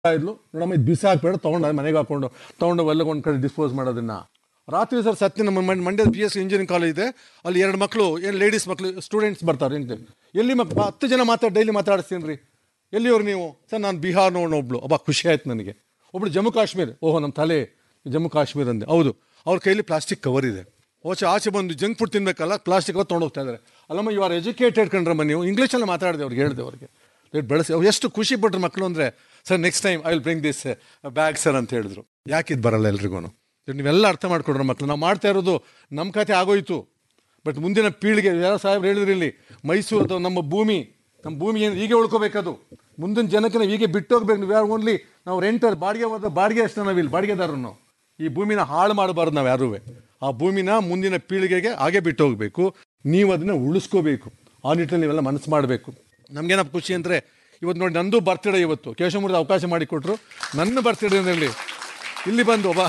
ಇದ್ಲು ನೋಡಮ್ಮ ಇದು ಬಿಸಿ ಹಾಕ್ಬೇಡ ತೊಗೊಂಡು ಮನೆಗೆ ಹಾಕೊಂಡು ತೊಗೊಂಡು ಎಲ್ಲ ಒಂದು ಕಡೆ ಡಿಸ್ಪೋಸ್ ಮಾಡೋದನ್ನ ರಾತ್ರಿ ಸರ್ ಸತ್ಯ ನಮ್ಮ ಮಂಡ್ಯ ಮಂಡ್ಯದ ಪಿ ಎಸ್ ಇಂಜಿನಿಯರಿಂಗ್ ಕಾಲೇಜ್ ಇದೆ ಅಲ್ಲಿ ಎರಡು ಮಕ್ಕಳು ಏನು ಲೇಡೀಸ್ ಮಕ್ಕಳು ಸ್ಟೂಡೆಂಟ್ಸ್ ಬರ್ತಾರೆ ಅಂತ ಎಲ್ಲಿ ಮಕ್ ಹತ್ತು ಜನ ಮಾತಾಡಿ ಡೈಲಿ ಮಾತಾಡಿಸ್ತೀನಿ ರೀ ಎಲ್ಲಿಯವ್ರು ನೀವು ಸರ್ ನಾನು ಬಿಹಾರ್ ನೋಡೋಣ ಒಬ್ಳು ಅಬ್ಬಾ ಖುಷಿ ಆಯ್ತು ನನಗೆ ಒಬ್ಳು ಜಮ್ಮು ಕಾಶ್ಮೀರ್ ಓಹೋ ನಮ್ಮ ತಲೆ ಜಮ್ಮು ಕಾಶ್ಮೀರ್ ಅಂದೆ ಹೌದು ಅವ್ರ ಕೈಲಿ ಪ್ಲಾಸ್ಟಿಕ್ ಕವರ್ ಇದೆ ಓಚೆ ಆಚೆ ಬಂದು ಜಂಕ್ ಫುಡ್ ತಿನ್ಬೇಕಲ್ಲ ಪ್ಲಾಸ್ಟಿಕ್ ತೊಗೊಂಡು ಹೋಗ್ತಾ ಇದ್ದಾರೆ ಅಲ್ಲಮ್ಮ ಯು ಆರ್ ಎಜುಕೇಟೆಡ್ ಕಂಡ್ರಮ್ಮ ನೀವು ಇಂಗ್ಲೀಷಲ್ಲಿ ಮಾತಾಡಿದೆ ಅವ್ರಿಗೆ ಹೇಳಿದೆ ಅವ್ರಿಗೆ ರೇಟ್ ಬೆಳೆಸಿ ಅವ್ರು ಎಷ್ಟು ಖುಷಿ ಪಟ್ರು ಮಕ್ಕಳು ಅಂದರೆ sir next time I will bring this bag sir ಅಂತ ಹೇಳಿದ್ರು ಯಾಕೆ ಇದು ಬರಲ್ಲ ಎಲ್ರಿಗೂ ನೀವೆಲ್ಲ ಅರ್ಥ ಮಾಡ್ಕೊಡ್ರಿ ಮಕ್ಕಳು ನಾವು ಮಾಡ್ತಾ ಇರೋದು ನಮ್ಮ ಕತೆ ಆಗೋಯ್ತು ಬಟ್ ಮುಂದಿನ ಪೀಳಿಗೆ ಯಾರೋ ಸಾಹೇಬ್ರು ಹೇಳಿದ್ರಿ ಇಲ್ಲಿ ಮೈಸೂರು ಅಥವಾ ನಮ್ಮ ಭೂಮಿ ನಮ್ಮ ಭೂಮಿ ಏನು ಹೀಗೆ ಉಳ್ಕೋಬೇಕದು ಮುಂದಿನ ಜನಕ್ಕೆ ನಾವು ಹೀಗೆ ಬಿಟ್ಟು ಹೋಗ್ಬೇಕು ನೀವು ಯಾರು ಓನ್ಲಿ ನಾವು ರೆಂಟರ್ ಬಾಡಿಗೆ ಹೋದ ಬಾಡಿಗೆ ಅಷ್ಟೇ ನಾವಿಲ್ಲಿ ಬಾಡಿಗೆದಾರರು ನಾವು ಈ ಭೂಮಿನ ಹಾಳು ಮಾಡಬಾರ್ದು ನಾವು ಯಾರೂ ಆ ಭೂಮಿನ ಮುಂದಿನ ಪೀಳಿಗೆಗೆ ಹಾಗೆ ಬಿಟ್ಟು ಹೋಗಬೇಕು ನೀವು ಅದನ್ನ ಉಳಿಸ್ಕೋಬೇಕು ಆ ನಿಟ್ಟಿನಲ್ಲಿ ನೀವೆಲ್ಲ ಮನಸ್ಸು ಮಾಡಬೇಕು ನಮಗೇನಪ್ಪ ಖುಷಿ ಅಂದರೆ ಇವತ್ತು ನೋಡಿ ನಂದು ಬರ್ತ್ಡೇ ಇವತ್ತು ಕೇಶವಮೂರ್ತಿ ಅವಕಾಶ ಮಾಡಿಕೊಟ್ರು ನನ್ನ ಬರ್ತ್ಡೇನಲ್ಲಿ ಇಲ್ಲಿ ಬಂದು ಒಬ್ಬ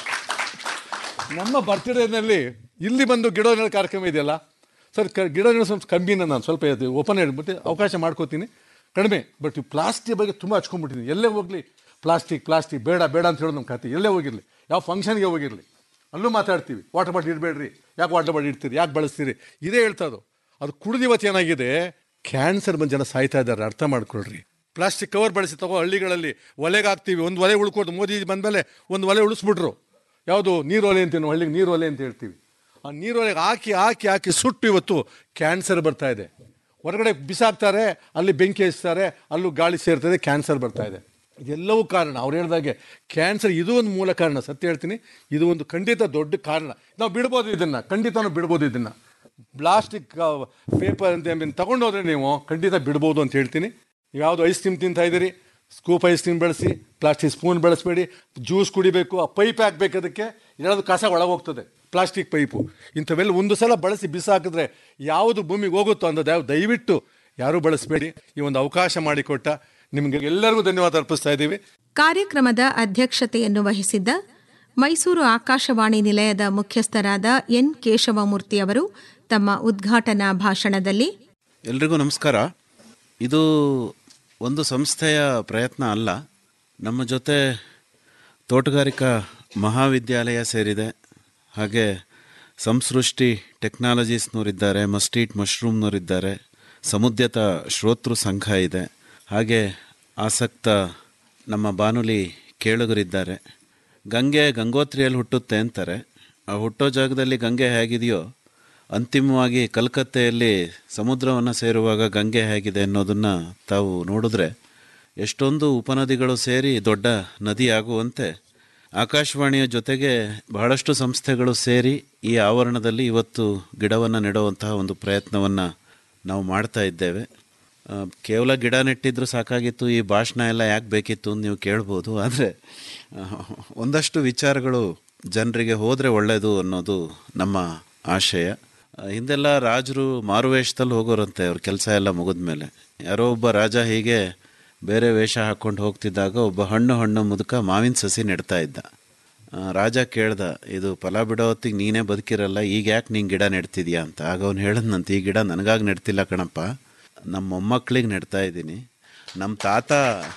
ನಮ್ಮ ಬರ್ತ್ಡೇನಲ್ಲಿ ಇಲ್ಲಿ ಬಂದು ಗಿಡ ನೆಡೋ ಕಾರ್ಯಕ್ರಮ ಇದೆಯಲ್ಲ ಸರ್ ಕ ಗಿಡ ನೆಡೋ ಸ್ವಲ್ಪ ಕಮ್ಮಿನ ನಾನು ಸ್ವಲ್ಪ ಓಪನ್ ಹೇಳ್ಬಿಟ್ಟು ಅವಕಾಶ ಮಾಡ್ಕೋತೀನಿ ಕಡಿಮೆ ಬಟ್ ಈ ಪ್ಲಾಸ್ಟಿಕ್ ಬಗ್ಗೆ ತುಂಬ ಹಚ್ಕೊಂಡ್ಬಿಟ್ಟಿದ್ದೀನಿ ಎಲ್ಲೇ ಹೋಗಲಿ ಪ್ಲಾಸ್ಟಿಕ್ ಪ್ಲಾಸ್ಟಿಕ್ ಬೇಡ ಬೇಡ ಅಂತ ಹೇಳೋದು ನಮ್ಮ ಕತೆ ಎಲ್ಲೇ ಹೋಗಿರಲಿ ಯಾವ ಫಂಕ್ಷನ್ಗೆ ಹೋಗಿರಲಿ ಅಲ್ಲೂ ಮಾತಾಡ್ತೀವಿ ವಾಟರ್ ಬಾಟಲ್ ಇಡಬೇಡ್ರಿ ಯಾಕೆ ವಾಟರ್ ಬಾಟಲ್ ಇಡ್ತೀರಿ ಯಾಕೆ ಬಳಸ್ತೀರಿ ಇದೇ ಹೇಳ್ತಾ ಅದು ಅದು ಕುಡಿದು ಇವತ್ತು ಏನಾಗಿದೆ ಕ್ಯಾನ್ಸರ್ ಬಂದು ಜನ ಸಾಯ್ತಾ ಇದ್ದಾರೆ ಅರ್ಥ ಮಾಡ್ಕೊಳ್ರಿ ಪ್ಲಾಸ್ಟಿಕ್ ಕವರ್ ಬಳಸಿ ತಗೋ ಹಳ್ಳಿಗಳಲ್ಲಿ ಒಲೆಗೆ ಹಾಕ್ತೀವಿ ಒಂದು ಒಲೆ ಉಳ್ಕೋದು ಮೋದಿ ಬಂದಮೇಲೆ ಒಂದು ಒಲೆ ಉಳಿಸ್ಬಿಟ್ರು ಯಾವುದು ನೀರು ಒಲೆ ಅಂತೀವಿ ನಾವು ಹಳ್ಳಿಗೆ ನೀರು ಒಲೆ ಅಂತ ಹೇಳ್ತೀವಿ ಆ ನೀರು ಒಲೆಗೆ ಹಾಕಿ ಹಾಕಿ ಹಾಕಿ ಸುಟ್ಟು ಇವತ್ತು ಕ್ಯಾನ್ಸರ್ ಬರ್ತಾ ಇದೆ ಹೊರಗಡೆ ಬಿಸಾಕ್ತಾರೆ ಅಲ್ಲಿ ಬೆಂಕಿ ಹಚ್ತಾರೆ ಅಲ್ಲೂ ಗಾಳಿ ಸೇರ್ತದೆ ಕ್ಯಾನ್ಸರ್ ಬರ್ತಾ ಇದೆ ಇದೆಲ್ಲವೂ ಕಾರಣ ಅವ್ರು ಹೇಳ್ದಾಗೆ ಕ್ಯಾನ್ಸರ್ ಇದು ಒಂದು ಮೂಲ ಕಾರಣ ಸತ್ಯ ಹೇಳ್ತೀನಿ ಇದು ಒಂದು ಖಂಡಿತ ದೊಡ್ಡ ಕಾರಣ ನಾವು ಬಿಡ್ಬೋದು ಇದನ್ನು ಖಂಡಿತ ನಾವು ಬಿಡ್ಬೋದು ಇದನ್ನು ಪ್ಲಾಸ್ಟಿಕ್ ಪೇಪರ್ ಅಂತ ಏನ್ ತಗೊಂಡೋದ್ರೆ ನೀವು ಖಂಡಿತ ಬಿಡ್ಬೋದು ಅಂತ ಹೇಳ್ತೀನಿ ನೀವು ಯಾವುದು ಐಸ್ ಕ್ರೀಮ್ ತಿಂತಾ ಇದ್ದೀರಿ ಸ್ಕೂಪ್ ಐಸ್ ಕ್ರೀಮ್ ಬಳಸಿ ಪ್ಲಾಸ್ಟಿಕ್ ಸ್ಪೂನ್ ಬಳಸಬೇಡಿ ಜ್ಯೂಸ್ ಕುಡಿಬೇಕು ಆ ಪೈಪ್ ಹಾಕ್ಬೇಕು ಅದಕ್ಕೆ ಏನಾದ್ರು ಕಸ ಒಳಗೆ ಹೋಗ್ತದೆ ಪ್ಲಾಸ್ಟಿಕ್ ಪೈಪು ಇಂಥವೆಲ್ಲ ಒಂದು ಸಲ ಬಳಸಿ ಬಿಸಾಕಿದ್ರೆ ಯಾವುದು ಭೂಮಿಗೆ ಹೋಗುತ್ತೋ ಅಂದದ್ದು ಯಾವ ದಯವಿಟ್ಟು ಯಾರೂ ಬಳಸಬೇಡಿ ಈ ಒಂದು ಅವಕಾಶ ಮಾಡಿಕೊಟ್ಟ ನಿಮಗೆ ಎಲ್ಲರಿಗೂ ಧನ್ಯವಾದ ಅರ್ಪಿಸ್ತಾ ಇದ್ದೀವಿ ಕಾರ್ಯಕ್ರಮದ ಅಧ್ಯಕ್ಷತೆಯನ್ನು ವಹಿಸಿದ್ದ ಮೈಸೂರು ಆಕಾಶವಾಣಿ ನಿಲಯದ ಮುಖ್ಯಸ್ಥರಾದ ಎನ್ ಕೇಶವಮೂರ್ತಿ ಅವರು ತಮ್ಮ ಉದ್ಘಾಟನಾ ಭಾಷಣದಲ್ಲಿ ಎಲ್ರಿಗೂ ನಮಸ್ಕಾರ ಇದು ಒಂದು ಸಂಸ್ಥೆಯ ಪ್ರಯತ್ನ ಅಲ್ಲ ನಮ್ಮ ಜೊತೆ ತೋಟಗಾರಿಕಾ ಮಹಾವಿದ್ಯಾಲಯ ಸೇರಿದೆ ಹಾಗೆ ಸಂಸೃಷ್ಟಿ ಟೆಕ್ನಾಲಜೀಸ್ನವರಿದ್ದಾರೆ ಮಸ್ಟೀಟ್ ಮಶ್ರೂಮ್ನವರಿದ್ದಾರೆ ಸಮುದ್ಯತ ಶ್ರೋತೃ ಸಂಘ ಇದೆ ಹಾಗೆ ಆಸಕ್ತ ನಮ್ಮ ಬಾನುಲಿ ಕೇಳುಗರಿದ್ದಾರೆ ಗಂಗೆ ಗಂಗೋತ್ರಿಯಲ್ಲಿ ಹುಟ್ಟುತ್ತೆ ಅಂತಾರೆ ಆ ಹುಟ್ಟೋ ಜಾಗದಲ್ಲಿ ಗಂಗೆ ಹೇಗಿದೆಯೋ ಅಂತಿಮವಾಗಿ ಕಲ್ಕತ್ತೆಯಲ್ಲಿ ಸಮುದ್ರವನ್ನು ಸೇರುವಾಗ ಗಂಗೆ ಹೇಗಿದೆ ಅನ್ನೋದನ್ನು ತಾವು ನೋಡಿದ್ರೆ ಎಷ್ಟೊಂದು ಉಪನದಿಗಳು ಸೇರಿ ದೊಡ್ಡ ನದಿ ಆಗುವಂತೆ ಆಕಾಶವಾಣಿಯ ಜೊತೆಗೆ ಬಹಳಷ್ಟು ಸಂಸ್ಥೆಗಳು ಸೇರಿ ಈ ಆವರಣದಲ್ಲಿ ಇವತ್ತು ಗಿಡವನ್ನು ನೆಡುವಂತಹ ಒಂದು ಪ್ರಯತ್ನವನ್ನು ನಾವು ಮಾಡ್ತಾ ಇದ್ದೇವೆ ಆ, ಕೇವಲ ಗಿಡ ನೆಟ್ಟಿದ್ರು ಸಾಕಾಗಿತ್ತು ಈ ಭಾಷಣ ಎಲ್ಲ ಯಾಕೆ ಬೇಕಿತ್ತು ಅಂತ ನೀವು ಕೇಳ್ಬೋದು ಆದರೆ ಒಂದಷ್ಟು ವಿಚಾರಗಳು ಜನರಿಗೆ ಹೋದರೆ ಒಳ್ಳೆಯದು ಅನ್ನೋದು ನಮ್ಮ ಆಶಯ ಆ, ಹಿಂದೆಲ್ಲ ರಾಜರು ಮಾರುವೇಷದಲ್ಲಿ ಹೋಗೋರಂತೆ ಅವ್ರ ಕೆಲಸ ಎಲ್ಲ ಮುಗಿದ ಮೇಲೆ ಯಾರೋ ಒಬ್ಬ ರಾಜ ಹೀಗೆ ಬೇರೆ ವೇಷ ಹಾಕ್ಕೊಂಡು ಹೋಗ್ತಿದ್ದಾಗ ಒಬ್ಬ ಹಣ್ಣು ಹಣ್ಣು ಮುದುಕ ಮಾವಿನ ಸಸಿ ನೆಡ್ತಾ ಇದ್ದ ಆ, ರಾಜ ಕೇಳ್ದ ಇದು ಫಲ ಬಿಡೋ ಹೊತ್ತಿಗೆ ನೀನೇ ಬದುಕಿರಲ್ಲ ಈಗ ಯಾಕೆ ನೀನು ಗಿಡ ನೆಡ್ತಿದ್ಯಾ ಅಂತ ಆಗ ಅವ್ನು ಹೇಳಿದ್ನಂತ ಈ ಗಿಡ ನನಗಾಗಿ ನೆಡ್ತಿಲ್ಲ ಕಣಪ್ಪ ನಮ್ಮ ಮೊಮ್ಮಕ್ಕಳಿಗೆ ನೆಡ್ತಾ ಇದ್ದೀನಿ ನಮ್ಮ ತಾತ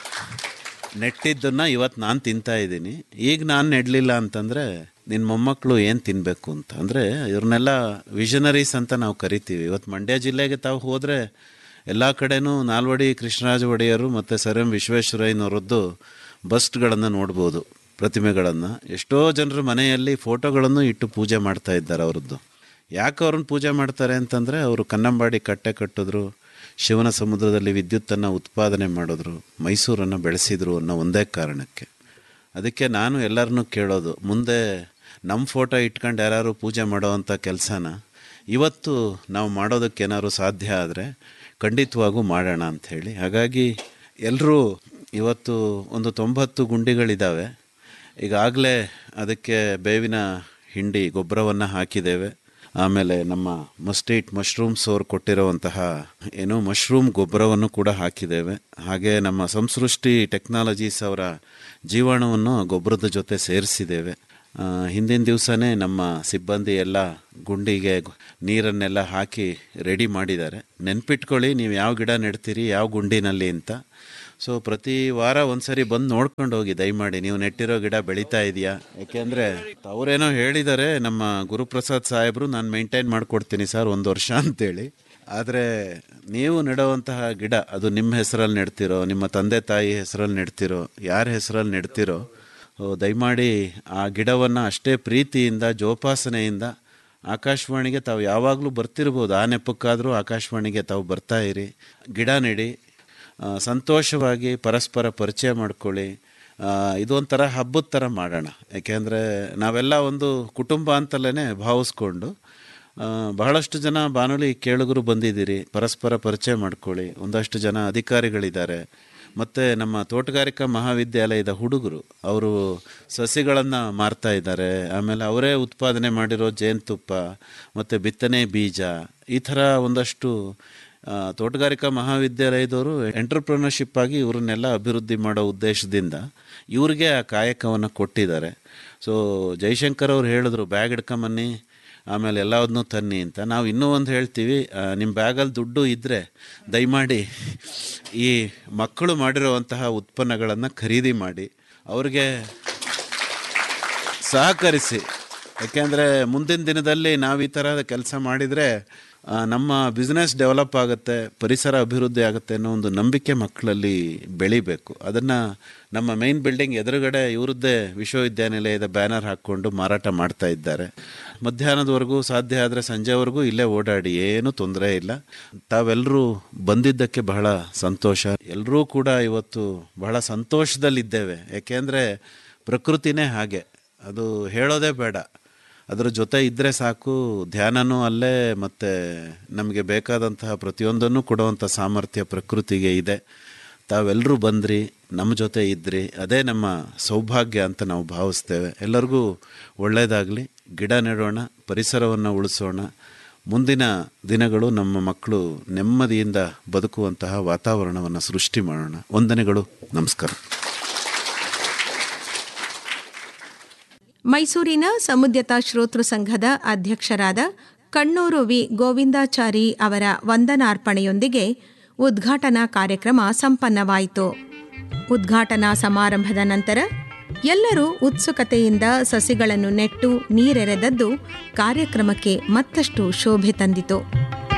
ನೆಟ್ಟಿದ್ದನ್ನು ಇವತ್ತು ನಾನು ತಿಂತಾ ಇದ್ದೀನಿ ಈಗ ನಾನು ನೆಡಲಿಲ್ಲ ಅಂತಂದರೆ ನಿನ್ನ ಮೊಮ್ಮಕ್ಕಳು ಏನು ತಿನ್ನಬೇಕು ಅಂತ ಅಂದರೆ ಇವ್ರನ್ನೆಲ್ಲ ವಿಷನರೀಸ್ ಅಂತ ನಾವು ಕರಿತೀವಿ ಇವತ್ತು ಮಂಡ್ಯ ಜಿಲ್ಲೆಗೆ ತಾವು ಹೋದರೆ ಎಲ್ಲ ಕಡೆನೂ ನಾಲ್ವಡಿ ಕೃಷ್ಣರಾಜ ಒಡೆಯರು ಮತ್ತು ಸರ್ ಎಂ ವಿಶ್ವೇಶ್ವರಯ್ಯನವರದ್ದು ಬಸ್ಟ್ಗಳನ್ನು ನೋಡ್ಬೋದು ಪ್ರತಿಮೆಗಳನ್ನು ಎಷ್ಟೋ ಜನರ ಮನೆಯಲ್ಲಿ ಫೋಟೋಗಳನ್ನು ಇಟ್ಟು ಪೂಜೆ ಮಾಡ್ತಾ ಇದ್ದಾರೆ ಅವರದ್ದು ಯಾಕೆ ಅವ್ರನ್ನ ಪೂಜೆ ಮಾಡ್ತಾರೆ ಅಂತಂದರೆ ಅವರು ಕನ್ನಂಬಾಡಿ ಕಟ್ಟೆ ಕಟ್ಟಿದ್ರು ಶಿವನ ಸಮುದ್ರದಲ್ಲಿ ವಿದ್ಯುತ್ತನ್ನು ಉತ್ಪಾದನೆ ಮಾಡಿದ್ರು ಮೈಸೂರನ್ನು ಬೆಳೆಸಿದ್ರು ಅನ್ನೋ ಒಂದೇ ಕಾರಣಕ್ಕೆ ಅದಕ್ಕೆ ನಾನು ಎಲ್ಲರನ್ನೂ ಕೇಳೋದು ಮುಂದೆ ನಮ್ಮ ಫೋಟೋ ಇಟ್ಕೊಂಡು ಯಾರು ಪೂಜೆ ಮಾಡೋವಂಥ ಕೆಲಸನ ಇವತ್ತು ನಾವು ಮಾಡೋದಕ್ಕೆ ಏನಾದ್ರು ಸಾಧ್ಯ ಆದರೆ ಖಂಡಿತವಾಗೂ ಮಾಡೋಣ ಅಂಥೇಳಿ ಹಾಗಾಗಿ ಎಲ್ಲರೂ ಇವತ್ತು ಒಂದು ತೊಂಬತ್ತು ಗುಂಡಿಗಳಿದ್ದಾವೆ ಈಗಾಗಲೇ ಅದಕ್ಕೆ ಬೇವಿನ ಹಿಂಡಿ ಗೊಬ್ಬರವನ್ನು ಹಾಕಿದ್ದೇವೆ ಆಮೇಲೆ ನಮ್ಮ ಮಸ್ಟೇಟ್ ಮಶ್ರೂಮ್ಸ್ ಅವ್ರು ಕೊಟ್ಟಿರುವಂತಹ ಏನು ಮಶ್ರೂಮ್ ಗೊಬ್ಬರವನ್ನು ಕೂಡ ಹಾಕಿದ್ದೇವೆ ಹಾಗೆ ನಮ್ಮ ಸಂಸೃಷ್ಟಿ ಟೆಕ್ನಾಲಜೀಸ್ ಅವರ ಜೀವಾಣುವನ್ನು ಗೊಬ್ಬರದ ಜೊತೆ ಸೇರಿಸಿದ್ದೇವೆ ಆ, ಹಿಂದಿನ ದಿವಸನೇ ನಮ್ಮ ಸಿಬ್ಬಂದಿ ಎಲ್ಲ ಗುಂಡಿಗೆ ಗು- ನೀರನ್ನೆಲ್ಲ ಹಾಕಿ ರೆಡಿ ಮಾಡಿದ್ದಾರೆ ನೆನ್ಪಿಟ್ಕೊಳ್ಳಿ ನೀವು ಯಾವ ಗಿಡ ನೆಡ್ತೀರಿ ಯಾವ ಗುಂಡಿನಲ್ಲಿ ಅಂತ ಸೊ ಪ್ರತಿ ವಾರ ಒಂದ್ಸರಿ ಬಂದು ನೋಡ್ಕೊಂಡು ಹೋಗಿ ದಯಮಾಡಿ ನೀವು ನೆಟ್ಟಿರೋ ಗಿಡ ಬೆಳೀತಾ ಇದೆಯಾ ಯಾಕೆಂದರೆ ಅವರೇನೋ ಹೇಳಿದ್ದಾರೆ ನಮ್ಮ ಗುರುಪ್ರಸಾದ್ ಸಾಹೇಬರು ನಾನು ಮೇಂಟೈನ್ ಮಾಡಿಕೊಡ್ತೀನಿ ಸರ್ ಒಂದು ವರ್ಷ ಅಂತೇಳಿ ಆದರೆ ನೀವು ನೆಡುವಂತಹ ಗಿಡ ಅದು ನಿಮ್ಮ ಹೆಸರಲ್ಲಿ ನೆಡ್ತಿರೋ ನಿಮ್ಮ ತಂದೆ ತಾಯಿ ಹೆಸರಲ್ಲಿ ನೆಡ್ತಿರೋ ಯಾರ ಹೆಸರಲ್ಲಿ ನೆಡ್ತಿರೋ ಸೊ ದಯಮಾಡಿ ಆ ಗಿಡವನ್ನು ಅಷ್ಟೇ ಪ್ರೀತಿಯಿಂದ ಜೋಪಾಸನೆಯಿಂದ ಆಕಾಶವಾಣಿಗೆ ತಾವು ಯಾವಾಗಲೂ ಬರ್ತಿರ್ಬೋದು ಆ ನೆಪಕ್ಕಾದರೂ ಆಕಾಶವಾಣಿಗೆ ತಾವು ಬರ್ತಾ ಇರಿ ಗಿಡ ನೆಡಿ ಆ, ಸಂತೋಷವಾಗಿ ಪರಸ್ಪರ ಪರಿಚಯ ಮಾಡ್ಕೊಳ್ಳಿ ಆ, ಇದೊಂಥರ ಹಬ್ಬದ ಥರ ಮಾಡೋಣ ಯಾಕೆಂದರೆ ನಾವೆಲ್ಲ ಒಂದು ಕುಟುಂಬ ಅಂತಲೇ ಭಾವಿಸ್ಕೊಂಡು ಆ, ಬಹಳಷ್ಟು ಜನ ಬಾನುಲಿ ಕೇಳುಗರು ಬಂದಿದ್ದೀರಿ ಪರಸ್ಪರ ಪರಿಚಯ ಮಾಡ್ಕೊಳ್ಳಿ ಒಂದಷ್ಟು ಜನ ಅಧಿಕಾರಿಗಳಿದ್ದಾರೆ ಮತ್ತು ನಮ್ಮ ತೋಟಗಾರಿಕಾ ಮಹಾವಿದ್ಯಾಲಯದ ಹುಡುಗರು ಅವರು ಸಸಿಗಳನ್ನು ಮಾರ್ತಾ ಇದ್ದಾರೆ ಆಮೇಲೆ ಅವರೇ ಉತ್ಪಾದನೆ ಮಾಡಿರೋ ಜೇನುತುಪ್ಪ ಮತ್ತು ಬಿತ್ತನೆ ಬೀಜ ಈ ಥರ ಒಂದಷ್ಟು ಆ, ತೋಟಗಾರಿಕಾ ಮಹಾವಿದ್ಯಾಲಯದವರು ಎಂಟರ್ಪ್ರಿನರ್ಶಿಪ್ ಆಗಿ ಇವ್ರನ್ನೆಲ್ಲ ಅಭಿವೃದ್ಧಿ ಮಾಡೋ ಉದ್ದೇಶದಿಂದ ಇವ್ರಿಗೆ ಆ ಕಾಯಕವನ್ನು ಕೊಟ್ಟಿದ್ದಾರೆ ಸೊ ಜೈಶಂಕರ್ ಅವ್ರು ಹೇಳಿದ್ರು ಬ್ಯಾಗ್ ಹಿಡ್ಕೊಂಬನ್ನಿ ಆಮೇಲೆ ಎಲ್ಲವನ್ನೂ ತನ್ನಿ ಅಂತ ನಾವು ಇನ್ನೂ ಒಂದು ಹೇಳ್ತೀವಿ ನಿಮ್ಮ ಬ್ಯಾಗಲ್ಲಿ ದುಡ್ಡು ಇದ್ದರೆ ದಯಮಾಡಿ ಈ ಮಕ್ಕಳು ಮಾಡಿರುವಂತಹ ಉತ್ಪನ್ನಗಳನ್ನು ಖರೀದಿ ಮಾಡಿ ಅವ್ರಿಗೆ ಸಹಕರಿಸಿ ಯಾಕೆಂದರೆ ಮುಂದಿನ ದಿನದಲ್ಲಿ ನಾವು ಈ ಥರದ ಕೆಲಸ ಮಾಡಿದರೆ ಆ, ನಮ್ಮ ಬಿಸ್ನೆಸ್ ಡೆವಲಪ್ ಆಗುತ್ತೆ ಪರಿಸರ ಅಭಿವೃದ್ಧಿ ಆಗುತ್ತೆ ಅನ್ನೋ ಒಂದು ನಂಬಿಕೆ ಮಕ್ಕಳಲ್ಲಿ ಬೆಳಿಬೇಕು ಅದನ್ನು ನಮ್ಮ ಮೈನ್ ಬಿಲ್ಡಿಂಗ್ ಎದುರುಗಡೆ ಇವರದ್ದೇ ವಿಶ್ವವಿದ್ಯಾನಿಲಯದ ಬ್ಯಾನರ್ ಹಾಕ್ಕೊಂಡು ಮಾರಾಟ ಮಾಡ್ತಾ ಇದ್ದಾರೆ ಮಧ್ಯಾಹ್ನದವರೆಗೂ ಸಾಧ್ಯ ಆದರೆ ಸಂಜೆವರೆಗೂ ಇಲ್ಲೇ ಓಡಾಡಿ ಏನೂ ತೊಂದರೆ ಇಲ್ಲ ತಾವೆಲ್ಲರೂ ಬಂದಿದ್ದಕ್ಕೆ ಬಹಳ ಸಂತೋಷ ಎಲ್ಲರೂ ಕೂಡ ಇವತ್ತು ಬಹಳ ಸಂತೋಷದಲ್ಲಿದ್ದೇವೆ ಯಾಕೆಂದರೆ ಪ್ರಕೃತಿನೇ ಹಾಗೆ ಅದು ಹೇಳೋದೇ ಬೇಡ ಅದರ ಜೊತೆ ಇದ್ದರೆ ಸಾಕು ಧ್ಯಾನನೂ ಅಲ್ಲೇ ಮತ್ತು ನಮಗೆ ಬೇಕಾದಂತಹ ಪ್ರತಿಯೊಂದನ್ನು ಕೊಡುವಂಥ ಸಾಮರ್ಥ್ಯ ಪ್ರಕೃತಿಗೆ ಇದೆ ತಾವೆಲ್ಲರೂ ಬಂದ್ರಿ ನಮ್ಮ ಜೊತೆ ಇದ್ರಿ ಅದೇ ನಮ್ಮ ಸೌಭಾಗ್ಯ ಅಂತ ನಾವು ಭಾವಿಸ್ತೇವೆ ಎಲ್ಲರಿಗೂ ಒಳ್ಳೆಯದಾಗಲಿ ಗಿಡ ನೆಡೋಣ ಪರಿಸರವನ್ನು ಉಳಿಸೋಣ ಮುಂದಿನ ದಿನಗಳು ನಮ್ಮ ಮಕ್ಕಳು ನೆಮ್ಮದಿಯಿಂದ ಬದುಕುವಂತಹ ವಾತಾವರಣವನ್ನು ಸೃಷ್ಟಿ ಮಾಡೋಣ ವಂದನೆಗಳು ನಮಸ್ಕಾರ ಮೈಸೂರಿನ ಸಮುದ್ಯತಾ ಶ್ರೋತೃ ಸಂಘದ ಅಧ್ಯಕ್ಷರಾದ ಕಣ್ಣೂರು ವಿ ಗೋವಿಂದಾಚಾರಿ ಅವರ ವಂದನಾರ್ಪಣೆಯೊಂದಿಗೆ ಉದ್ಘಾಟನಾ ಕಾರ್ಯಕ್ರಮ ಸಂಪನ್ನವಾಯಿತು ಉದ್ಘಾಟನಾ ಸಮಾರಂಭದ ನಂತರ ಎಲ್ಲರೂ ಉತ್ಸುಕತೆಯಿಂದ ಸಸಿಗಳನ್ನು ನೆಟ್ಟು ನೀರೆರೆದದ್ದು ಕಾರ್ಯಕ್ರಮಕ್ಕೆ ಮತ್ತಷ್ಟು ಶೋಭೆ ತಂದಿತು